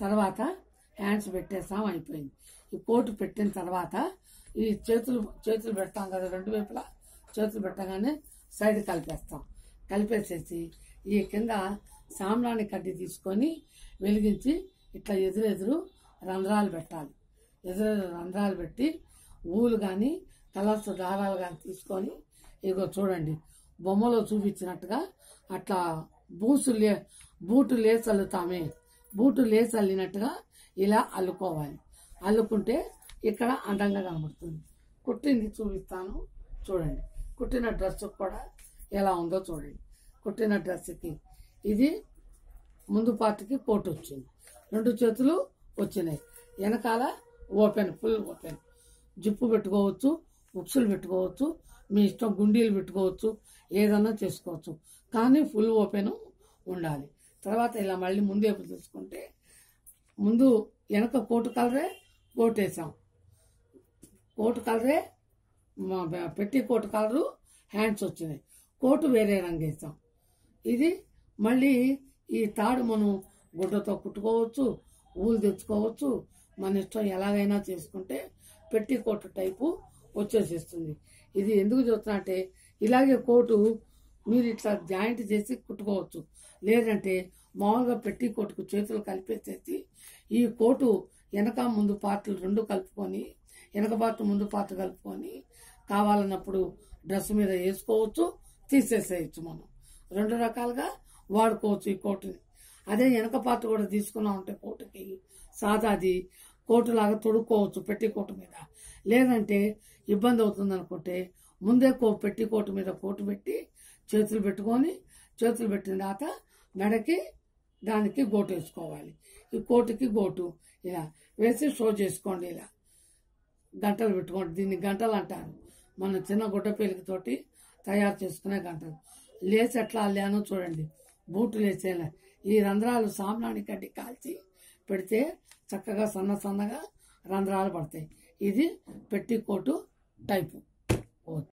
తర్వాత హ్యాండ్స్ పెట్టేస్తాం అయిపోయింది ఈ కోటు పెట్టిన తర్వాత ఈ చేతులు చేతులు పెడతాం కదా రెండు వైపులా చేతులు పెట్టగానే సైడ్ కలిపేస్తాం కలిపేసేసి ఈ కింద సాంబ్రాణి కడ్డి తీసుకొని వెలిగించి ఇట్లా ఎదురెదురు రంధ్రాలు పెట్టాలి ఎదురు రంధ్రాలు పెట్టి ఊలు కానీ కలర్స్ దారాలు కానీ తీసుకొని ఇగో చూడండి బొమ్మలో చూపించినట్టుగా అట్లా బూసు లే బూటు లేసి అల్లుతామే బూటు లేసి అల్లినట్టుగా ఇలా అల్లుకోవాలి అల్లుకుంటే ఇక్కడ అందంగా కనబడుతుంది కుట్టింది చూపిస్తాను చూడండి కుట్టిన డ్రెస్ కూడా ఎలా ఉందో చూడండి కుట్టిన డ్రెస్కి ఇది ముందు పార్ట్కి కోట్ వచ్చింది రెండు చేతులు వచ్చినాయి వెనకాల ఓపెన్ ఫుల్ ఓపెన్ జిప్పు పెట్టుకోవచ్చు ఉప్సులు పెట్టుకోవచ్చు మీ ఇష్టం గుండీలు పెట్టుకోవచ్చు ఏదన్నా చేసుకోవచ్చు కానీ ఫుల్ ఓపెన్ ఉండాలి తర్వాత ఇలా మళ్ళీ ముందేపు చూసుకుంటే ముందు వెనక కోటు కలరే కోట్ వేసాం కోటు కలరే మా- బ- పెట్టి కోటు కలరు హ్యాండ్స్ వచ్చినాయి కోటు వేరే రంగు వేసాం ఇది మళ్ళీ ఈ తాడు మనం గుడ్డతో కుట్టుకోవచ్చు ఊలు తెచ్చుకోవచ్చు మన ఇష్టం ఎలాగైనా చేసుకుంటే పెట్టి కోటు టైపు వచ్చేసేస్తుంది ఇది ఎందుకు చెప్తున్నా అంటే ఇలాగే కోటు మీరు ఇట్లా జాయింట్ చేసి కుట్టుకోవచ్చు లేదంటే మామూలుగా పెట్టి కోటుకు చేతులు కలిపేసేసి ఈ కోటు వెనక ముందు పార్ట్లు రెండు కలుపుకొని వెనక పార్ట్ ముందు పార్ట్ కలుపుకొని కావాలన్నప్పుడు డ్రెస్ మీద వేసుకోవచ్చు తీసేసేయచ్చు మనం రెండు రకాలుగా వాడుకోవచ్చు ఈ కోటుని అదే వెనక పార్ట్ కూడా తీసుకున్నాం అంటే కోటుకి సాదాది కోటు లాగా తొడుక్కోవచ్చు పెట్టి కోటు మీద లేదంటే ఇబ్బంది అవుతుంది అనుకుంటే ముందే కో పెట్టి కోటు మీద కోటు పెట్టి చేతులు పెట్టుకొని చేతులు పెట్టిన తర్వాత మెడకి దానికి గోటు వేసుకోవాలి ఈ కోటుకి గోటు ఇలా వేసి షో చేసుకోండి ఇలా గంటలు పెట్టుకోండి దీన్ని గంటలు అంటారు మన చిన్న గుడ్డ పేలికతోటి తయారు చేసుకునే గంటలు లేచి ఎట్లా అల్లానో చూడండి బూటు లేచేలా ఈ రంధ్రాలు సాంబ్రాణి కడ్డి కాల్చి పెడితే చక్కగా సన్న సన్నగా రంధ్రాలు పడతాయి ఇది పెట్టి కోటు టైపు